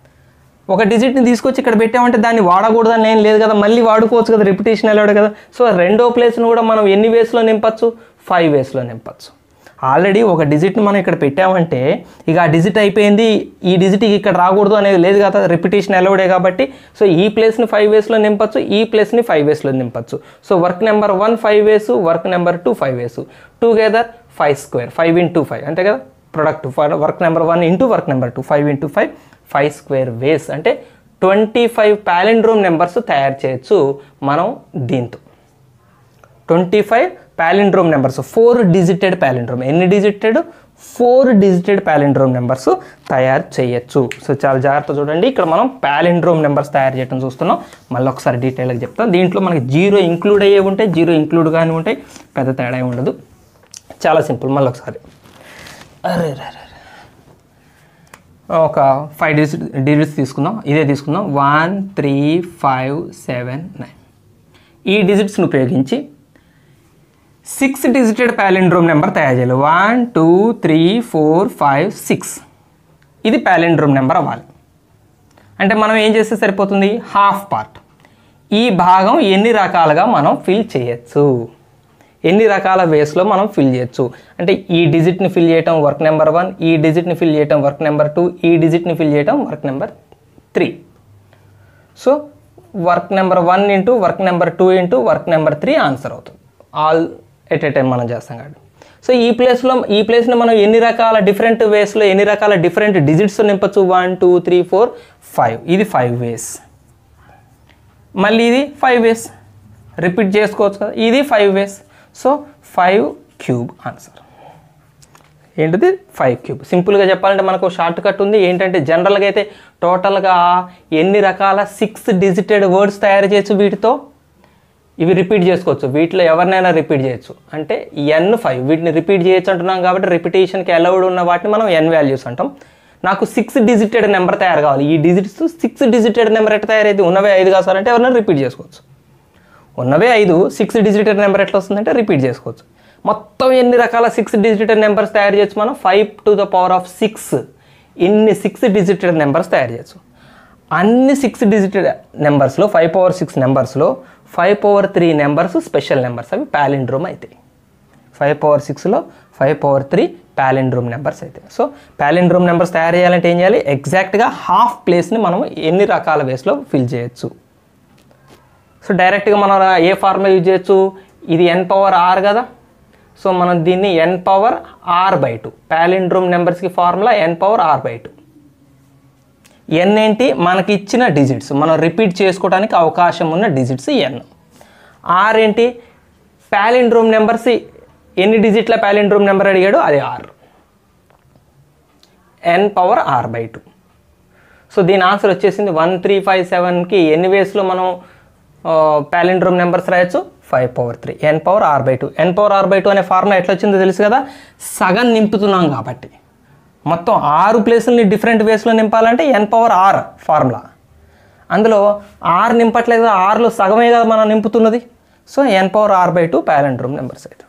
ఒక డిజిట్ని తీసుకొచ్చి ఇక్కడ పెట్టామంటే దాన్ని వాడకూడదని ఏం లేదు కదా మళ్ళీ వాడుకోవచ్చు కదా రిపిటేషన్ వెళ్ళాడు కదా సో రెండో ప్లేస్ని కూడా మనం ఎన్ని వేస్లో నింపచ్చు ఫైవ్ వేస్లో నింపచ్చు ఆల్రెడీ ఒక డిజిట్ని మనం ఇక్కడ పెట్టామంటే ఇక ఆ డిజిట్ అయిపోయింది ఈ డిజిట్ ఇక్కడ రాకూడదు అనేది లేదు కదా రిపిటేషన్ ఎలవడే కాబట్టి సో ఈ ప్లేస్ని ఫైవ్ వేస్లో నింపచ్చు ఈ ప్లేస్ని ఫైవ్ వేస్లో నింపచ్చు so work number one five ways work number two five ways together five square five into five అంతే కదా product work number one into work number two five into five five square ways అంటే twenty five palindrome numbers తయారు చేయొచ్చు మనం దీంతో twenty five palindrome numbers four digited palindrome ఎన్ని digited four digited palindrome numbers తయారు చేయొచ్చు సో చాలా జాగ్రత్త చూడండి ఇక్కడ మనం ప్యాలిండ్రోమ్ నెంబర్స్ తయారు చేయడం చూస్తున్నాం మళ్ళీ ఒకసారి డీటెయిల్గా చెప్తాం దీంట్లో మనకి జీరో ఇంక్లూడ్ అయ్యే ఉంటాయి జీరో ఇంక్లూడ్ కానీ ఉంటాయి పెద్ద తేడా ఏమి ఉండదు చాలా సింపుల్ మళ్ళీ ఒకసారి అరే రే రే రే. ఒక ఫైవ్ డిజిట్ డిజిట్స్ తీసుకుందాం ఇదే తీసుకుందాం one three five seven nine ఈ డిజిట్స్ని ఉపయోగించి సిక్స్ డిజిటెడ్ ప్యాలిండ్రోమ్ నెంబర్ తయారు చేయాలి one two three four five six ఇది ప్యాలిండ్రోమ్ నెంబర్ అవ్వాలి అంటే మనం ఏం చేస్తే సరిపోతుంది హాఫ్ పార్ట్ ఈ భాగం ఎన్ని రకాలుగా మనం ఫిల్ చేయొచ్చు ఎన్ని రకాల వేస్లో మనం ఫిల్ చేయొచ్చు అంటే ఈ డిజిట్ని ఫిల్ చేయటం వర్క్ నెంబర్ వన్ ఈ డిజిట్ని ఫిల్ చేయటం వర్క్ నెంబర్ టూ ఈ డిజిట్ని ఫిల్ చేయటం work number three so work number one into work number two into work number three answer అవుతుంది ఆల్ ఎట్ ఏ టైం మనం చేస్తాం కాబట్టి సో ఈ ప్లేస్లో ఈ ప్లేస్ని మనం ఎన్ని రకాల డిఫరెంట్ వేస్లో ఎన్ని రకాల డిఫరెంట్ డిజిట్స్ నింపచ్చు one two three four five ఇది ఫైవ్ వేస్ మళ్ళీ ఇది ఫైవ్ వేస్ రిపీట్ చేసుకోవచ్చు కదా ఇది five ways so five cube answer ఏంటిది ఫైవ్ క్యూబ్ సింపుల్గా చెప్పాలంటే మనకు షార్ట్ కట్ ఉంది ఏంటంటే జనరల్గా అయితే టోటల్గా ఎన్ని రకాల సిక్స్ డిజిటెడ్ వర్డ్స్ తయారు చేయొచ్చు వీటితో ఇవి రిపీట్ చేసుకోవచ్చు వీటిలో ఎవరినైనా రిపీట్ చేయొచ్చు అంటే ఎన్ ఫైవ్ వీటిని రిపీట్ చేయొచ్చు అంటున్నాం కాబట్టి రిపిటేషన్కి అలౌడ్ ఉన్న వాటిని మనం ఎన్ వాల్యూస్ అంటాం నాకు సిక్స్ డిజిటెడ్ నెంబర్ తయారు కావాలి ఈ డిజిట్స్ సిక్స్ డిజిటెడ్ నెంబర్ ఎట్లా తయారైంది ఉన్నవే ఐదు కాదు సార్ అంటే ఎవరైనా రిపీట్ చేసుకోవచ్చు ఉన్నవే ఐదు సిక్స్ డిజిటెడ్ నెంబర్ ఎట్లా వస్తుందంటే రిపీట్ చేసుకోవచ్చు మొత్తం ఎన్ని రకాల సిక్స్ డిజిటెడ్ నెంబర్స్ తయారు చేయొచ్చు మనం five to the power of six ఇన్ని సిక్స్ డిజిటెడ్ నెంబర్స్ తయారు చేయొచ్చు అన్ని సిక్స్ డిజిటెడ్ నెంబర్స్లో ఫైవ్ పవర్ సిక్స్ నెంబర్స్లో five power three numbers special numbers అవి ప్యాలిండ్రోమ్ అవుతాయి ఫైవ్ పవర్ సిక్స్లో five power three palindrome numbers అయితే సో ప్యాలిండ్రోమ్ నెంబర్స్ తయారు చేయాలంటే ఏం చేయాలి ఎగ్జాక్ట్గా హాఫ్ ప్లేస్ని మనం ఎన్ని రకాల వేస్లో ఫిల్ చేయొచ్చు సో డైరెక్ట్గా మనం ఏ ఫార్ములా యూజ్ చేయొచ్చు ఇది ఎన్ పవర్ ఆర్ కదా సో మనం దీన్ని N power R by two palindrome నెంబర్స్కి formula N power R by two N ఏంటి మనకి ఇచ్చిన డిజిట్స్ మనం రిపీట్ చేసుకోవడానికి అవకాశం ఉన్న డిజిట్స్ ఎన్ ఆర్ ఏంటి ప్యాలిండ్రోమ్ నెంబర్స్ ఎన్ని డిజిట్ల ప్యాలిండ్రోమ్ నెంబర్ అడిగాడు అది R N power R by two so దీని ఆన్సర్ వచ్చేసింది వన్ త్రీ ఫైవ్ సెవెన్కి ఎన్ని వేస్లో మనం ప్యాలిండ్రోమ్ నెంబర్స్ రాయొచ్చు five power three N power R by two N power R by two అనే ఫార్ములా ఎట్లా వచ్చిందో తెలుసు కదా సగం నింపుతున్నాం కాబట్టి మొత్తం ఆరు ప్లేసుల్ని డిఫరెంట్ వేస్లో నింపాలంటే ఎన్ పవర్ ఆర్ ఫార్ములా అందులో ఆర్ నింపట్లేదు కదా ఆర్లో సగమే కదా మనం నింపుతున్నది so N power R by two palindrome numbers అయితే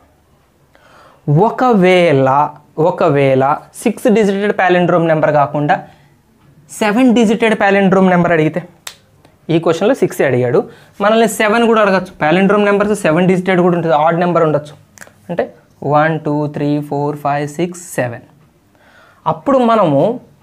ఒకవేళ ఒకవేళ సిక్స్ డిజిటెడ్ ప్యాలెండ్రూమ్ నెంబర్ కాకుండా సెవెన్ డిజిటెడ్ ప్యాలెండ్రూమ్ నెంబర్ అడిగితే ఈ క్వశ్చన్లో సిక్స్ అడిగాడు మనల్ని సెవెన్ కూడా అడగచ్చు ప్యాలెండ్రూమ్ నెంబర్స్ సెవెన్ డిజిటెడ్ కూడా ఉంటుంది ఆడ్ నెంబర్ ఉండొచ్చు అంటే one two three four five six seven అప్పుడు మనము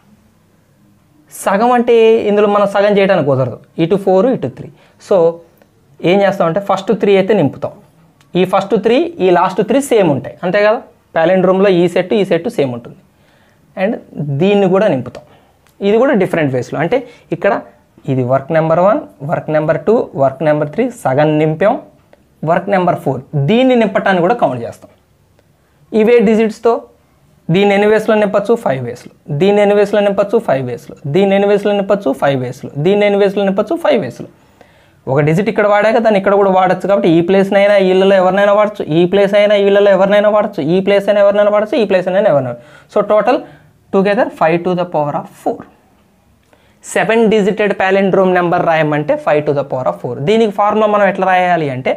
సగం అంటే ఇందులో మనం సగం చేయడానికి కుదరదు ఇటు ఫోర్ ఇటు త్రీ సో ఏం చేస్తామంటే ఫస్ట్ త్రీ అయితే నింపుతాం ఈ ఫస్ట్ త్రీ ఈ లాస్ట్ త్రీ సేమ్ ఉంటాయి అంతే కదా ప్యాలెండ్రూమ్లో ఈ సెట్ ఈ సెట్ సేమ్ ఉంటుంది అండ్ దీన్ని కూడా నింపుతాం ఇది కూడా డిఫరెంట్ వేస్లో అంటే ఇక్కడ ఇది work number one work number two work number three సగం నింపాం వర్క్ నెంబర్ ఫోర్ దీన్ని నింపటాన్ని కూడా కౌంట్ చేస్తాం ఇవే డిజిట్స్తో దీన్ని ఎన్ని వేస్లో నింపచ్చు ఫైవ్ వేస్లో దీన్ని ఎన్ని వేస్లో నింపచ్చు ఫైవ్ వేస్లో దీన్ని ఎన్ని వేస్లో నింపచ్చు ఫైవ్ వేస్లో దీన్ని ఎన్ని వేస్లో నింపచ్చు ఫైవ్ వేస్లో ఒక డిజిట్ ఇక్కడ వాడాక దాన్ని ఇక్కడ కూడా వాడచ్చు కాబట్టి ఈ ప్లేస్నైనా వీళ్ళలో ఎవరినైనా వాడచ్చు ఈ ప్లేస్ అయినా వీళ్ళలో ఎవరినైనా వాడచ్చు ఈ ప్లేస్ అయినా ఎవరినైనా వాడచ్చు ఈ ప్లేస్ అయినా ఎవరినైనా so total together five to the power of four seven digited palindrome number రాయమంటే five to the power of four దీనికి ఫార్ములా మనం ఎట్లా రాయాలి అంటే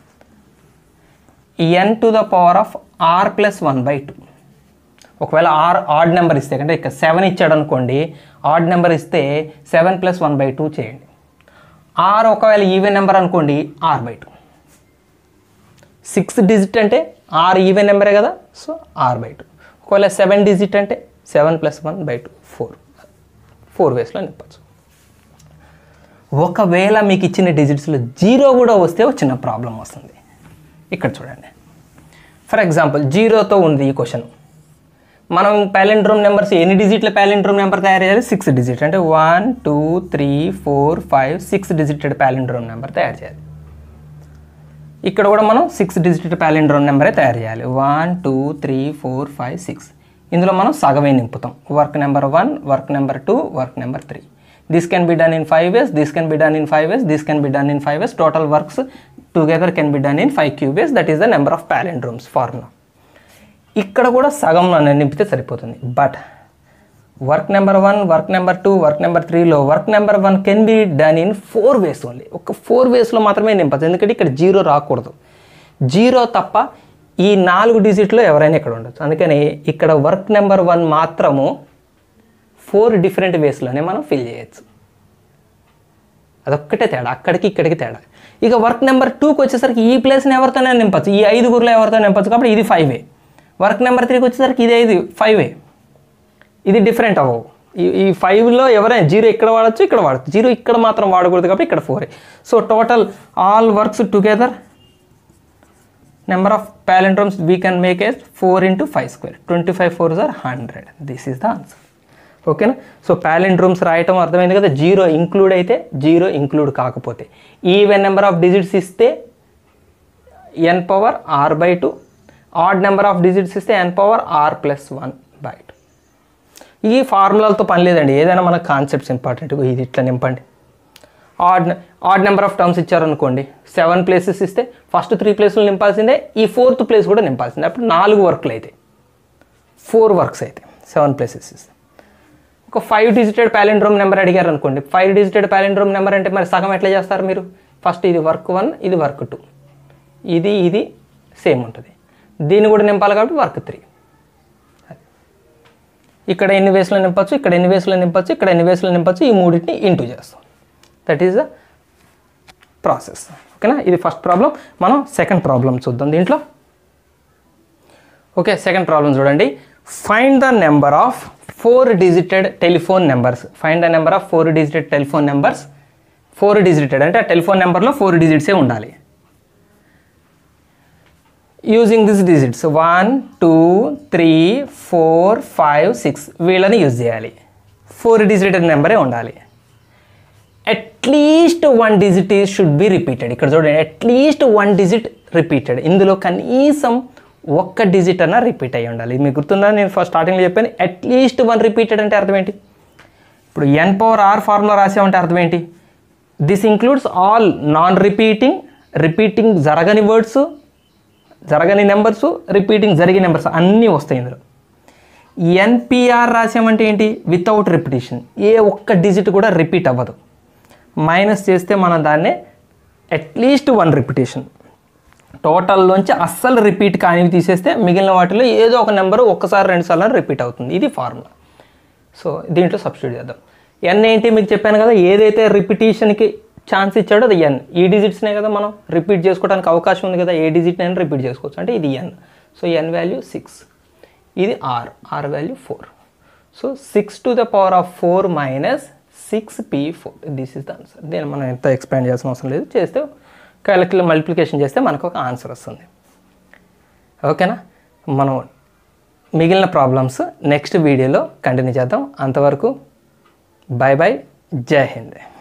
N to the power of R plus one by two ఒకవేళ R odd number ఇస్తే అంటే ఇక్కడ సెవెన్ ఇచ్చాడు అనుకోండి ఆడ్ నెంబర్ ఇస్తే seven plus one by two చేయండి ఆర్ ఒకవేళ ఈవెన్ నెంబర్ అనుకోండి R by two six digit అంటే ఆర్ ఈవెన్ నెంబరే కదా సో ఆర్ బై టూ ఒకవేళ సెవెన్ డిజిట్ అంటే seven plus one by two four four వేస్లో నింపచ్చు ఒకవేళ మీకు ఇచ్చిన డిజిట్స్లో జీరో కూడా వస్తే ఒక చిన్న ప్రాబ్లం వస్తుంది ఇక్కడ చూడండి ఫర్ ఎగ్జాంపుల్ జీరోతో ఉంది ఈ క్వశ్చన్ మనం ప్యాలెండ్రోమ్ నెంబర్స్ ఎన్ని డిజిట్ల ప్యాలెండ్రోమ్ నెంబర్ తయారు చేయాలి సిక్స్ డిజిట్ అంటే one two three four five six digited palindrome number తయారు చేయాలి ఇక్కడ కూడా మనం సిక్స్ డిజిటెడ్ ప్యాలెండ్రోమ్ నెంబరే తయారు చేయాలి one two three four five six ఇందులో మనం సగమే నింపుతాం work number one work number two work number three this can be done in five ways this can be done in five ways this can be done in five ways total works together can be done in five cube ways that is the number of palindromes formula ఇక్కడ కూడా సగంలో నింపితే సరిపోతుంది but work number one work number two work number త్రీలో work number one can be done in four ways only ఒక four వేస్లో మాత్రమే నింపచ్చు ఎందుకంటే ఇక్కడ జీరో రాకూడదు జీరో తప్ప ఈ నాలుగు డిజిట్లో ఎవరైనా ఇక్కడ ఉండొచ్చు అందుకని ఇక్కడ వర్క్ నెంబర్ వన్ మాత్రము ఫోర్ డిఫరెంట్ వేస్లోనే మనం ఫిల్ చేయొచ్చు అదొక్కటే తేడా అక్కడికి ఇక్కడికి తేడా ఇక వర్క్ నెంబర్ టూకి వచ్చేసరికి ఈ ప్లేస్ని ఎవరితోనే నింపచ్చు ఈ ఐదుగురులో ఎవరితో నింపచ్చు కాబట్టి ఇది ఫైవ్ ఏ వర్క్ నెంబర్ త్రీకి వచ్చేసరికి ఇది ఐదు ఫైవ్ ఏ ఇది డిఫరెంట్ అవ్వవు ఈ ఈ ఫైవ్లో ఎవరైనా జీరో ఇక్కడ వాడచ్చు ఇక్కడ వాడచ్చు జీరో ఇక్కడ మాత్రం వాడకూడదు కాబట్టి ఇక్కడ four so total all works together number of palindromes we can make a four into five square twenty five four or hundred this is the answer ఓకేనా సో ప్యాలెండ్రోమ్స్ రాయటం అర్థమైంది కదా జీరో ఇంక్లూడ్ అయితే జీరో ఇంక్లూడ్ కాకపోతే even number of digits ఇస్తే N power R by two odd number of digits ఇస్తే N power R plus one by two ఈ ఫార్ములాలతో పని లేదండి ఏదైనా మన కాన్సెప్ట్స్ ఇంపార్టెంట్ ఇది ఇట్లా నింపండి odd odd number of terms ఇచ్చారనుకోండి సెవెన్ ప్లేసెస్ ఇస్తే ఫస్ట్ త్రీ ప్లేస్లు నింపాల్సిందే ఈ ఫోర్త్ ప్లేస్ కూడా నింపాల్సిందే అప్పుడు నాలుగు వర్క్లు అయితే ఫోర్ వర్క్స్ అయితే సెవెన్ ప్లేసెస్ ఇస్తే ఒక ఫైవ్ డిజిటెడ్ ప్యాలెండ్రోమ్ నెంబర్ అడిగారు అనుకోండి ఫైవ్ డిజిటెడ్ ప్యాలెండ్రోమ్ నెంబర్ అంటే మరి సగం ఎట్లా చేస్తారు మీరు ఫస్ట్ ఇది వర్క్ వన్ ఇది వర్క్ టూ ఇది ఇది సేమ్ ఉంటుంది దీన్ని కూడా నింపాలి కాబట్టి వర్క్ త్రీ ఇక్కడ ఎన్ని వేస్లో నింపచ్చు ఇక్కడ ఎన్ని వేస్లో నింపచ్చు ఇక్కడ ఎన్ని వేస్లో నింపచ్చు ఈ మూడింటిని ఇంటూ చేస్తాం దట్ ఈస్ ద ప్రాసెస్ ఓకేనా ఇది ఫస్ట్ ప్రాబ్లం మనం సెకండ్ ప్రాబ్లం చూద్దాం దీంట్లో ఓకే సెకండ్ ప్రాబ్లం చూడండి find the number of four digited telephone numbers find the number of four digited telephone numbers four digited అంటే ఆ టెలిఫోన్ నెంబర్లో ఫోర్ డిజిట్సే ఉండాలి using this digits one two three four five six వీళ్ళని use చేయాలి four digited నెంబరే ఉండాలి at least one digit is should be repeated ఇక్కడ చూడండి అట్లీస్ట్ వన్ డిజిట్ రిపీటెడ్ ఇందులో కనీసం ఒక్క డిజిట్ అన్న రిపీట్ అయ్యి ఉండాలి ఇది మీకు గుర్తుందా నేను ఫస్ట్ స్టార్టింగ్లో చెప్పాను అట్లీస్ట్ వన్ రిపీటెడ్ అంటే అర్థం ఏంటి ఇప్పుడు ఎన్ పవర్ ఆర్ ఫార్ములా రాసామంటే అర్థం ఏంటి this includes all non repeating repeating జరగని వర్డ్స్ జరగని నెంబర్స్ రిపీటింగ్ జరిగే నెంబర్స్ అన్నీ వస్తాయి ఇందులో ఎన్పిఆర్ రాసామంటే ఏంటి వితౌట్ రిపిటేషన్ ఏ ఒక్క డిజిట్ కూడా రిపీట్ అవ్వదు మైనస్ చేస్తే మనం దాన్ని అట్లీస్ట్ వన్ రిపిటేషన్ టోటల్లోంచి అస్సలు రిపీట్ కానివి తీసేస్తే మిగిలిన వాటిలో ఏదో ఒక నెంబర్ ఒక్కసారి రెండు సార్లు రిపీట్ అవుతుంది ఇది ఫార్ములా సో దీంట్లో సబ్స్టిట్యూట్ చేద్దాం ఎన్ ఏంటి మీకు చెప్పాను కదా ఏదైతే రిపిటేషన్కి ఛాన్స్ ఇచ్చాడో అది ఎన్ ఈ డిజిట్స్నే కదా మనం రిపీట్ చేసుకోవడానికి అవకాశం ఉంది కదా ఏ డిజిట్ అయినా రిపీట్ చేసుకోవచ్చు అంటే ఇది N so N value six ఇది R R value four so six to the power of four minus six P four this is the answer దీన్ని మనం ఎంత ఎక్స్పాండ్ చేయాల్సిన అవసరం లేదు చేస్తే క్యాలిక్యులర్ మల్టిప్లికేషన్ చేస్తే మనకు ఒక ఆన్సర్ వస్తుంది ఓకేనా మనం మిగిలిన ప్రాబ్లమ్స్ నెక్స్ట్ వీడియోలో కంటిన్యూ చేద్దాం అంతవరకు బాయ్ బాయ్ జై హింద్